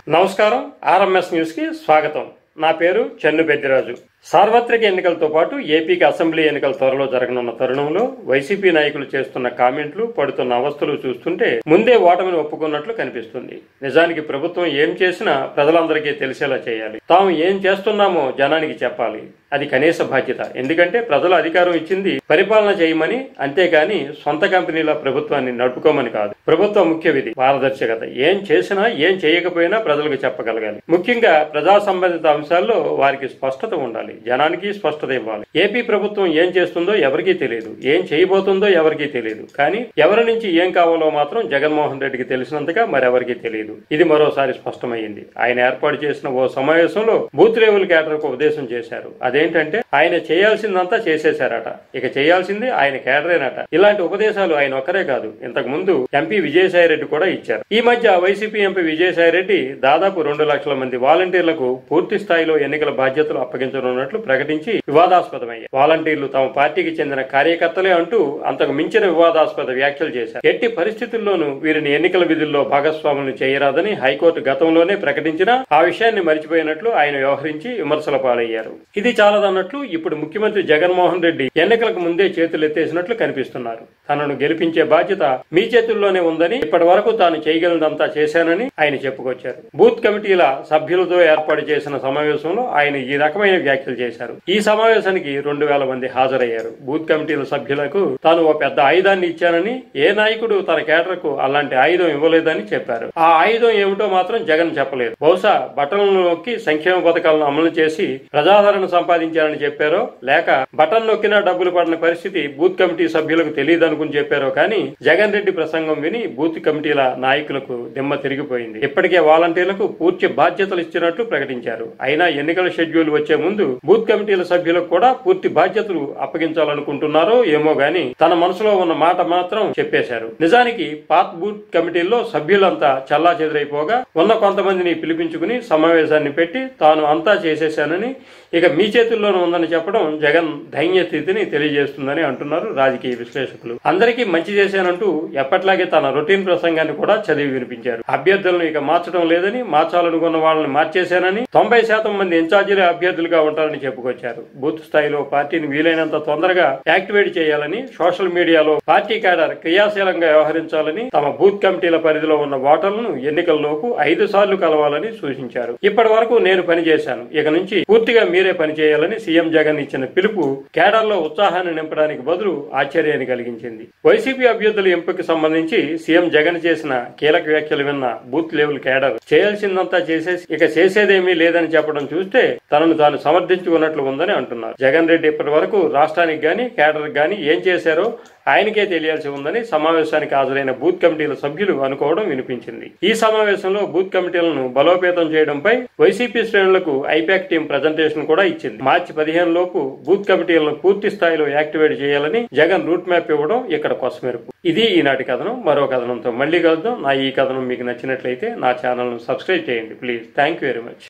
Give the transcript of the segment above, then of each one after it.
నమస్కారం RMS news కి స్వాగతం నా పేరు చెన్ను పెద్దిరాజు సార్వత్రిక ఎన్నికలతో పాటు ఏపీకి అసెంబ్లీ ఎన్నికలు త్వరలో జరగనున్న తరుణంలో వైసీపీ నాయకులు చేస్తున్న కామెంట్లు పడుతున్న అవస్థలు చూస్తుంటే ముందే ఓటమిని ఒప్పుకున్నట్లు కనిపిస్తుంది నిజానికి ప్రభుత్వం ఏం చేసినా ప్రజలందరికీ తెలిసేలా చేయాలి తాము ఏం చేస్తున్నామో జనానికి చెప్పాలి అది కనీస బాధ్యత ఎందుకంటే ప్రజలు అధికారం ఇచ్చింది పరిపాలన చేయమని అంతేకాని సొంత కంపెనీల ప్రభుత్వాన్ని నడుపుకోమని కాదు ప్రభుత్వ ముఖ్య విధి పారదర్శకత ఏం చేసినా ఏం చేయకపోయినా ప్రజలకు చెప్పగలగాలి ముఖ్యంగా ప్రజా సంబంధిత అంశాల్లో వారికి స్పష్టత ఉండాలి జనానికి స్పష్టత ఇవ్వాలి ఏపీ ప్రభుత్వం ఏం చేస్తుందో ఎవరికీ తెలియదు ఏం చేయబోతుందో ఎవరికీ తెలియదు కానీ ఎవరి నుంచి ఏం కావాలో మాత్రం జగన్మోహన్ రెడ్డికి తెలిసినంతగా మరెవరికీ తెలియదు ఇది మరోసారి స్పష్టమైంది ఆయన ఏర్పాటు చేసిన ఓ సమావేశంలో బూత్ లెవెల్ కేడర్ కు ఉపదేశం చేశారు అదేంటంటే ఆయన చేయాల్సిందంతా చేసేశారట ఇక చేయాల్సింది ఆయన కేడరేనట ఇలాంటి ఉపదేశాలు ఆయన ఒక్కరే కాదు ఇంతకు ముందు ఎంపీ విజయసాయి రెడ్డి కూడా ఇచ్చారు ఈ మధ్య వైసీపీ ఎంపీ విజయసాయి రెడ్డి దాదాపు రెండు లక్షల మంది వాలంటీర్లకు పూర్తి స్థాయిలో ఎన్నికల బాధ్యతలు అప్పగించనున్నట్లు ప్రకటించి వివాదాస్పదమయ్యాయి వాలంటీర్లు తమ పార్టీకి చెందిన కార్యకర్తలే అంటూ అంతకు మించిన వివాదాస్పద వ్యాఖ్యలు చేశారు ఎట్టి పరిస్థితుల్లోనూ వీరిని ఎన్నికల విధుల్లో భాగస్వాములను చేయరాదని హైకోర్టు గతంలోనే ప్రకటించినా ఆ విషయాన్ని మరిచిపోయినట్లు ఆయన వ్యవహరించి విమర్శల పాలయ్యారు ఇది చాలదన్నట్లు ఇప్పుడు ముఖ్యమంత్రి జగన్మోహన్ రెడ్డి ఎన్నికలకు ముందే చేతులెత్తేసినట్లు కనిపిస్తున్నారు తనను గెలిపించే బాధ్యత మీ చేతుల్లోనే ఉందని ఇప్పటి వరకు తాను చేయగలిగినంతా చేశానని ఆయన చెప్పుకొచ్చారు బూత్ కమిటీల సభ్యులతో ఏర్పాటు చేసిన సమావేశంలో ఆయన ఈ రకమైన వ్యాఖ్యలు చేశారు ఈ సమావేశానికి రెండు వేల మంది హాజరయ్యారు బూత్ కమిటీల సభ్యులకు తాను ఓ పెద్ద ఆయుధాన్ని ఇచ్చానని ఏ నాయకుడు తన కేడర్కు అలాంటి ఆయుధం ఇవ్వలేదని చెప్పారు ఆ ఆయుధం ఏమిటో మాత్రం జగన్ చెప్పలేదు బహుశా బటన్లు నొక్కి సంక్షేమ పథకాలను అమలు చేసి ప్రజాదరణ సంపాదించారని చెప్పారో లేక బటన్ నొక్కినా డబ్బులు పడిన పరిస్థితి బూత్ కమిటీ సభ్యులకు తెలియదు అనుకుని చెప్పారో కానీ జగన్ రెడ్డి ప్రసంగం విని బూత్ కమిటీల నాయకులకు దిమ్మ తిరిగిపోయింది ఇప్పటికే వాలంటీర్లకు పూర్తి బాధ్యతలు ఇచ్చినట్లు ప్రకటించారు అయినా ఎన్నికల షెడ్యూల్ వచ్చే ముందు బూత్ కమిటీల సభ్యులకు కూడా పూర్తి బాధ్యతలు అప్పగించాలనుకుంటున్నారో ఏమో గాని తన మనసులో ఉన్న మాట మాత్రం చెప్పేశారు నిజానికి పాత్ బూత్ కమిటీల్లో సభ్యులంతా చల్లా చెదిరైపోగా ఉన్న కొంతమందిని పిలిపించుకుని సమావేశాన్ని పెట్టి తాను అంతా చేసేశానని ఇక మీ చేతుల్లోనే ఉందని చెప్పడం జగన్ దైన్య స్థితిని తెలియజేస్తుందని అంటున్నారు రాజకీయ విశ్లేషకులు అందరికీ మంచి చేశానంటూ ఎప్పట్లాగే తన రొటీన్ ప్రసంగాన్ని కూడా చదివి వినిపించారు అభ్యర్థులను ఇక మార్చడం లేదని మార్చాలనుకున్న వాళ్ళని మార్చేశానని తొంభై శాతం మంది ఇన్ఛార్జీలే అభ్యర్థులుగా ఉంటారని చెప్పుకొచ్చారు బూత్ స్థాయిలో పార్టీని వీలైనంత తొందరగా యాక్టివేట్ చేయాలని సోషల్ మీడియాలో పార్టీ క్యాడర్ క్రియాశీలంగా వ్యవహరించాలని తమ బూత్ కమిటీల పరిధిలో ఉన్న ఓటర్లను ఎన్నికల్లోపు ఐదు సార్లు కలవాలని సూచించారు ఇప్పటి వరకు నేను పనిచేశాను ఇక నుంచి పూర్తిగా మీరే పనిచేయాలని సీఎం జగన్ ఇచ్చిన పిలుపు కేడర్లో ఉత్సాహాన్ని నింపడానికి బదులు ఆశ్చర్యాన్ని కలిగించింది వైసీపీ అభ్యర్థుల ఎంపికకు సంబంధించి సీఎం జగన్ చేసిన కీలక వ్యాఖ్యలు విన్న బూత్ లెవెల్ కేడర్ చేయాల్సిందంతా చేసేసి ఇక చేసేదేమీ లేదని చెప్పడం చూస్తే తనను తాను సమర్థించుకున్నట్లు ఉందని అంటున్నారు జగన్ రెడ్డి ఇప్పటి వరకు రాష్ట్రానికి గాని కేడర్ గాని ఏం చేశారో ఆయనకే తెలియాల్సి ఉందని సమావేశానికి హాజరైన బూత్ కమిటీల సభ్యులు అనుకోవడం వినిపించింది ఈ సమావేశంలో బూత్ కమిటీలను బలోపేతం చేయడంపై వైసీపీ శ్రేణులకు ఐపాక్ టీం ప్రజెంటేషన్ కూడా ఇచ్చింది మార్చి పదిహేను లోపు బూత్ కమిటీలను పూర్తి స్థాయిలో యాక్టివేట్ చేయాలని జగన్ రూట్ మ్యాప్ ఇవ్వడం ఇక్కడ కొసమెరుపు ఇది ఈనాటి కథనం మరో కథనంతో మళ్ళీ కలుద్దాం నా ఈ కథనం మీకు నచ్చినట్లయితే నా ఛానల్ ను సబ్స్క్రైబ్ చేయండి please thank you very much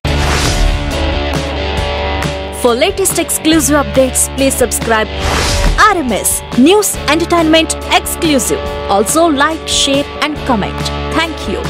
For latest exclusive updates, please subscribe RMS News Entertainment Exclusive. Also like, share and comment. Thank you.